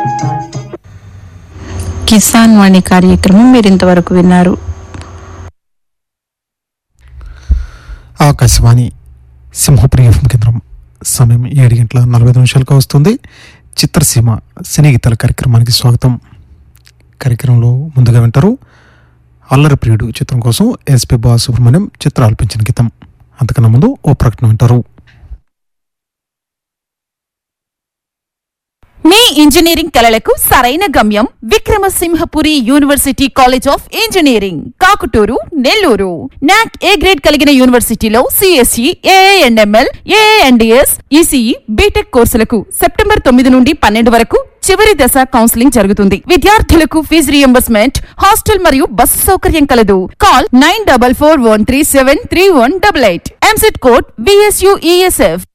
కిసాన్ వాణి కార్యక్రమం మీరు ఇంతవరకు విన్నారు ఆకాశవాణి సింహపురి ఎఫ్ఎం కేంద్రం సమయం ఏడు గంటల నలభై ఐదు నిమిషాలకు వస్తుంది చిత్రసీమ సినీ గీతాల కార్యక్రమానికి స్వాగతం కార్యక్రమంలో ముందుగా వింటారు అల్లరి ప్రియుడు చిత్రం కోసం ఎస్పి బాలసుబ్రహ్మణ్యం చిత్ర ఆల్పించిన గీతం అంతకన్నా ముందు ఓ ప్రకటన వింటారు మీ ఇంజనీరింగ్ కలలకు సరైన గమ్యం Vikramasimhapuri university college of engineering Kakuturu Nellore NAAC A grade కలిగిన యూనివర్సిటీలో CSE AIML AIDS ECE BTech కోర్సులకు సెప్టెంబర్ తొమ్మిది నుండి పన్నెండు వరకు చివరి దశ కౌన్సిలింగ్ జరుగుతుంది విద్యార్థులకు ఫీజు రియంబర్స్మెంట్ హాస్టల్ మరియు బస్సు సౌకర్యం కలదు call nine double four one three seven three one double eight EAMCET code VSUESF